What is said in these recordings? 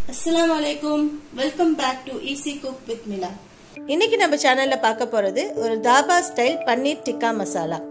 அஸ்ஸலாமு அலைக்கும் welcome back to easy cook with Mila இன்னைக்கு நம்ம சேனல்ல பார்க்க போறது ஒரு தாபா ஸ்டைல் பன்னீர் டிக்கா மசாலா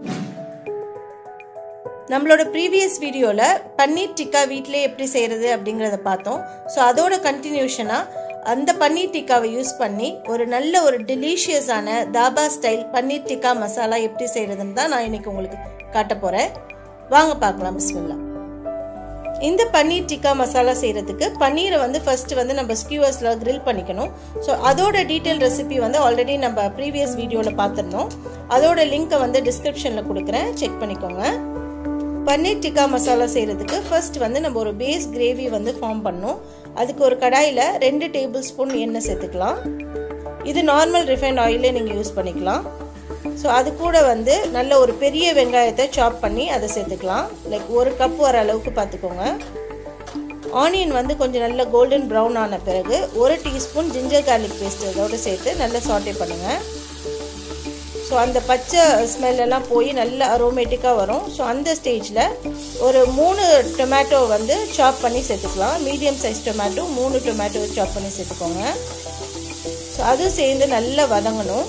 நம்மளோட ப்ரீவியஸ் வீடியோவில் பன்னீர் டிக்கா வீட்டிலே எப்படி செய்கிறது அப்படிங்கிறத பார்த்தோம் ஸோ அதோட கண்டினியூஷனாக அந்த பன்னீர் டிக்காவை யூஸ் பண்ணி ஒரு நல்ல ஒரு டெலிஷியஸான தாபா ஸ்டைல் பன்னீர் டிக்கா மசாலா எப்படி செய்கிறதுன்னு தான் நான் இன்னைக்கு உங்களுக்கு காட்ட போகிறேன் வாங்க பார்க்கலாம் பிஸ்மில்லா இந்த பன்னீர் டிக்கா மசாலா செய்கிறதுக்கு பன்னீரை வந்து ஃபர்ஸ்ட் வந்து நம்ம ஸ்கியூவர்ஸில் கிரில் பண்ணிக்கணும் ஸோ அதோட டீட்டெயில் ரெசிபி வந்து ஆல்ரெடி நம்ம ப்ரீவியஸ் வீடியோவில் பார்த்துருந்தோம் அதோட லிங்க்கை வந்து டிஸ்கிரிப்ஷனில் கொடுக்குறேன் செக் பண்ணிக்கோங்க பன்னீர் டிக்கா மசாலா செய்கிறதுக்கு ஃபர்ஸ்ட் வந்து நம்ம ஒரு பேஸ் கிரேவி வந்து ஃபார்ம் பண்ணோம் அதுக்கு ஒரு கடாயில் ரெண்டு டேபிள் ஸ்பூன் எண்ணெய் சேர்த்துக்கலாம் இது நார்மல் ரிஃபைண்ட் ஆயிலே நீங்கள் யூஸ் பண்ணிக்கலாம் ஸோ அது கூட வந்து நல்ல ஒரு பெரிய வெங்காயத்தை சாப் பண்ணி அதை சேர்த்துக்கலாம் லைக் ஒரு கப் வர அளவுக்கு பார்த்துக்கோங்க ஆனியன் வந்து கொஞ்சம் நல்ல கோல்டன் ப்ரௌன் ஆன பிறகு ஒரு டீஸ்பூன் ஜிஞ்சர் கார்லிக் பேஸ்ட் அதோடு சேர்த்து நல்லா சாட்டே பண்ணுங்கள் ஸோ அந்த பச்சை ஸ்மெல் எல்லாம் போய் நல்ல அரோமேட்டிக்காக வரும் ஸோ அந்த ஸ்டேஜில் ஒரு மூணு டொமேட்டோ வந்து சாப் பண்ணி சேர்த்துக்கலாம் மீடியம் சைஸ் டொமேட்டோ மூணு டொமேட்டோ சாப் பண்ணி சேர்த்துக்கோங்க ஸோ அதுவும் சேர்ந்து நல்லா வதங்கணும்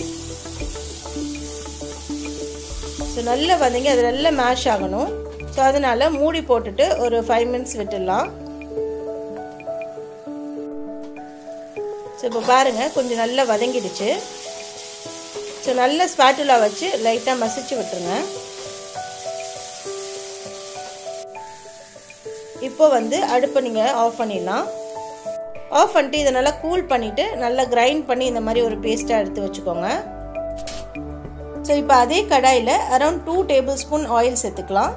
ஸோ நல்லா வதங்கி அது நல்லா மேஷ் ஆகணும் ஸோ அதனால் மூடி போட்டுட்டு ஒரு ஃபைவ் மினிட்ஸ் விட்டுடலாம் ஸோ இப்போ பாருங்கள் கொஞ்சம் நல்லா வதங்கிடுச்சு ஸோ நல்ல ஸ்பாட்டுலா வச்சு லைட்டாக மசிச்சு விட்டுருங்க இப்போ வந்து அடுப்பை நீங்கள் ஆஃப் பண்ணிடலாம் ஆஃப் பண்ணிட்டு இதை நல்லா கூல் பண்ணிவிட்டு நல்லா கிரைண்ட் பண்ணி இந்த மாதிரி ஒரு பேஸ்ட்டாக எடுத்து வச்சுக்கோங்க ஸோ இப்போ அதே கடாயில் around two tablespoon oil சேர்த்துக்கலாம்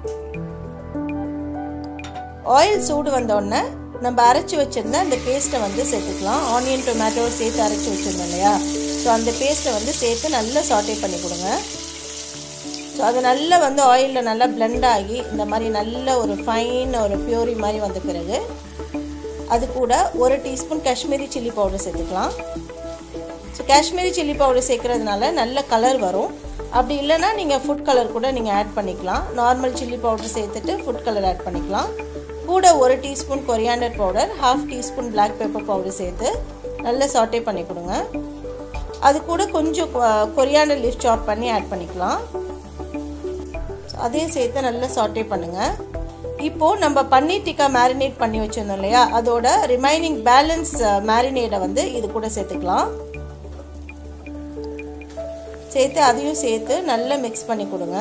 ஆயில் சூடு வந்தோடனே நம்ம அரைச்சி வச்சுருந்த அந்த பேஸ்ட்டை வந்து சேர்த்துக்கலாம் ஆனியன் டொமேட்டோ சேர்த்து அரைச்சி வச்சுருந்தோம் இல்லையா ஸோ அந்த பேஸ்ட்டை வந்து சேர்த்து நல்லா சாட்டே பண்ணி கொடுங்க ஸோ அது நல்லா வந்து ஆயிலில் நல்லா பிளெண்ட் ஆகி இந்த மாதிரி நல்ல ஒரு ஃபைன் ஒரு பியூரி மாதிரி வந்த பிறகு அது கூட ஒரு டீஸ்பூன் காஷ்மீரி சில்லி பவுடர் சேர்த்துக்கலாம் ஸோ காஷ்மீரி சில்லி பவுடர் சேர்க்குறதுனால நல்ல கலர் வரும் அப்படி இல்லைன்னா நீங்கள் ஃபுட் கலர் கூட நீங்கள் ஆட் பண்ணிக்கலாம் நார்மல் சில்லி பவுடர் சேர்த்துட்டு ஃபுட் கலர் ஆட் பண்ணிக்கலாம் கூட ஒரு teaspoon coriander powder half teaspoon black pepper powder சேர்த்து நல்லா சாட்டே பண்ணி கொடுங்க அது கூட கொஞ்சம் கொரியாண்டர் லீஃப் சாப் பண்ணி ஆட் பண்ணிக்கலாம் அதையும் சேர்த்து நல்லா சாட்டே பண்ணுங்கள் இப்போது நம்ம பன்னீர் டிக்கா மேரினேட் பண்ணி வச்சுருந்தோம் இல்லையா அதோட ரிமைனிங் பேலன்ஸ் மேரினேட்டை வந்து இது கூட சேர்த்துக்கலாம் சேர்த்து அதையும் சேர்த்து நல்லா மிக்ஸ் பண்ணி கொடுங்க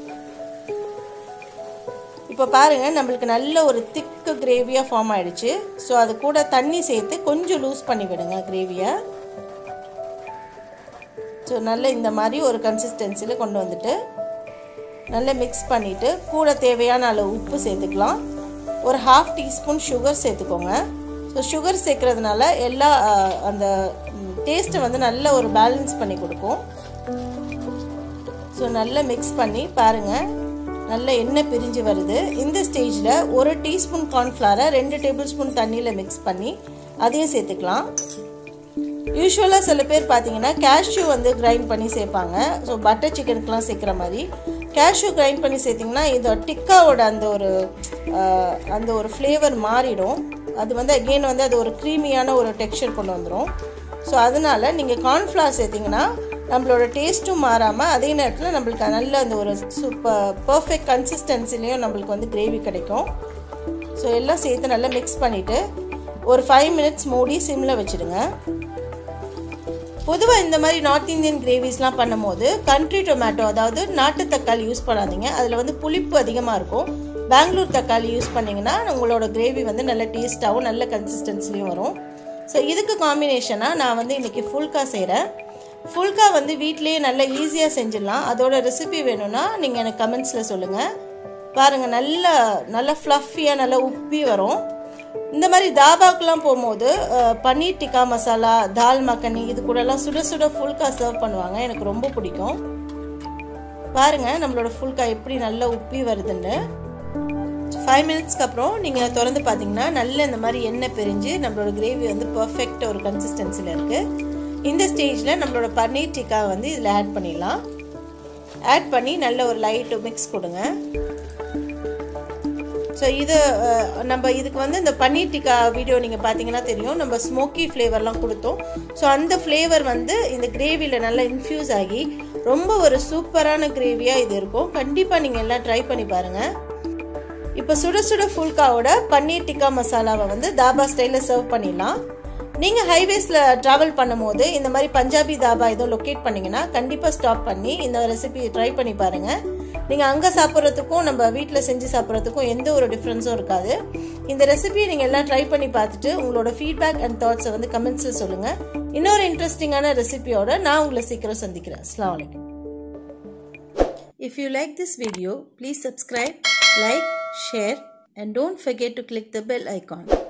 இப்போ பாருங்கள் நம்மளுக்கு நல்ல ஒரு திக்கு கிரேவியாக ஃபார்ம் ஆகிடுச்சு ஸோ அது கூட தண்ணி சேர்த்து கொஞ்சம் லூஸ் பண்ணி விடுங்க கிரேவியை ஸோ நல்ல இந்த மாதிரி ஒரு கன்சிஸ்டன்சியில் கொண்டு வந்துட்டு நல்லா மிக்ஸ் பண்ணிவிட்டு கூட தேவையான அளவு உப்பு சேர்த்துக்கலாம் ஒரு ஹாஃப் டீஸ்பூன் சுகர் சேர்த்துக்கோங்க ஸோ சுகர் சேர்க்குறதுனால எல்லா அந்த டேஸ்ட்டை வந்து நல்ல ஒரு பேலன்ஸ் பண்ணி கொடுக்கும் ஸோ நல்லா மிக்ஸ் பண்ணி பாருங்கள் நல்ல எண்ணெய் பிரிஞ்சு வருது இந்த ஸ்டேஜில் ஒரு டீஸ்பூன் கார்ன்ஃப்ளவரை ரெண்டு டேபிள் ஸ்பூன் தண்ணியில் மிக்ஸ் பண்ணி அதையும் சேர்த்துக்கலாம் யூஸ்வலாக சில பேர் பார்த்தீங்கன்னா கேஷ்யூ வந்து கிரைண்ட் பண்ணி சேர்ப்பாங்க ஸோ பட்டர் சிக்கனுக்கெலாம் சேர்க்குற மாதிரி கேஷ்யூ கிரைண்ட் பண்ணி சேர்த்திங்கன்னா இது டிக்காவோட அந்த ஒரு அந்த ஒரு ஃப்ளேவர் மாறிடும் அது வந்து அகெயின் வந்து அது ஒரு க்ரீமியான ஒரு டெக்ஸ்சர் கொண்டு வந்துடும் ஸோ அதனால் நீங்கள் கார்ன்ஃப்ளவர் சேர்த்திங்கன்னா நம்மளோட டேஸ்ட்டும் மாறாமல் அதே நேரத்தில் நம்மளுக்கு நல்ல அந்த ஒரு சூப்பர் பர்ஃபெக்ட் கன்சிஸ்டன்சிலையும் நம்மளுக்கு வந்து கிரேவி கிடைக்கும் ஸோ எல்லாம் சேர்த்து நல்லா மிக்ஸ் பண்ணிவிட்டு ஒரு ஃபைவ் மினிட்ஸ் மூடி சிம்மில் வச்சுடுங்க பொதுவாக இந்த மாதிரி நார்த் இந்தியன் கிரேவிஸ்லாம் பண்ணும்போது கண்ட்ரி டொமேட்டோ அதாவது நாட்டு தக்காளி யூஸ் பண்ணாதீங்க அதில் வந்து புளிப்பு அதிகமாக இருக்கும் பெங்களூர் தக்காளி யூஸ் பண்ணிங்கன்னா உங்களோட கிரேவி வந்து நல்ல டேஸ்ட்டாகவும் நல்ல கன்சிஸ்டன்சிலையும் வரும் ஸோ இதுக்கு காம்பினேஷனாக நான் வந்து இன்றைக்கி ஃபுல்கா செய்கிறேன் ஃபுல்கா வந்து வீட்லேயே நல்லா ஈஸியாக செஞ்சிடலாம் அதோட ரெசிபி வேணும்னா நீங்கள் எனக்கு கமெண்ட்ஸில் சொல்லுங்கள் பாருங்கள் நல்லா நல்லா ஃப்ளஃபியாக நல்லா உப்பி வரும் இந்த மாதிரி தாபாக்கெலாம் போகும்போது பன்னீர் டிக்கா மசாலா தால் மக்கனி இது கூடலாம் சுட சுட ஃபுல்கா சர்வ் பண்ணுவாங்க எனக்கு ரொம்ப பிடிக்கும் பாருங்கள் நம்மளோட ஃபுல்கா எப்படி நல்லா உப்பி வருதுன்னு ஃபைவ் மினிட்ஸ்க்கு அப்புறம் நீங்கள் திறந்து பார்த்தீங்கன்னா நல்ல இந்த மாதிரி எண்ணெய் பிரிஞ்சு நம்மளோட கிரேவி வந்து பர்ஃபெக்ட் ஒரு கன்சிஸ்டன்சியில் இருக்குது இந்த ஸ்டேஜில் நம்மளோட பன்னீர் டிக்கா வந்து இதில் ஆட் பண்ணிடலாம் ஆட் பண்ணி நல்ல ஒரு லைட்டு மிக்ஸ் கொடுங்க ஸோ இது அஹ், நம்ம இதுக்கு வந்து இந்த பன்னீர் டிக்கா வீடியோ நீங்கள் பார்த்தீங்கன்னா தெரியும் நம்ம ஸ்மோக்கி ஃப்ளேவர்லாம் கொடுத்தோம் ஸோ அந்த ஃப்ளேவர் வந்து இந்த கிரேவியில் நல்லா இன்ஃப்யூஸ் ஆகி ரொம்ப ஒரு சூப்பரான கிரேவியாக இது இருக்கும் கண்டிப்பாக நீங்கள் எல்லாம் ட்ரை பண்ணி பாருங்கள் இப்போ சுட சுட ஃபுல்காவோட பன்னீர் டிக்கா மசாலாவை வந்து தாபா ஸ்டைலில் சர்வ் பண்ணிடலாம் நீங்கள் ஹைவேஸில் ட்ராவல் பண்ணும்போது இந்த மாதிரி பஞ்சாபி தாபா ஏதோ லொக்கேட் பண்ணிங்கன்னா கண்டிப்பாக ஸ்டாப் பண்ணி இந்த ரெசிபி ட்ரை பண்ணி பாருங்கள் நீங்கள் அங்கே சாப்பிட்றதுக்கும் நம்ம வீட்டில் செஞ்சு சாப்பிட்றதுக்கும் எந்த ஒரு டிஃப்ரென்ஸும் இருக்காது இந்த ரெசிபியை நீங்கள் எல்லாம் ட்ரை பண்ணி பார்த்துட்டு உங்களோட ஃபீட்பேக் அண்ட் தாட்ஸை வந்து கமெண்ட்ஸில் சொல்லுங்கள் இன்னொரு இன்ட்ரெஸ்டிங்கான ரெசிபியோட நான் உங்களை சீக்கிரம் சந்திக்கிறேன் அஸ்லாம் வலைக்கம் If you like this video, please subscribe, like, share and don't forget to click the bell icon.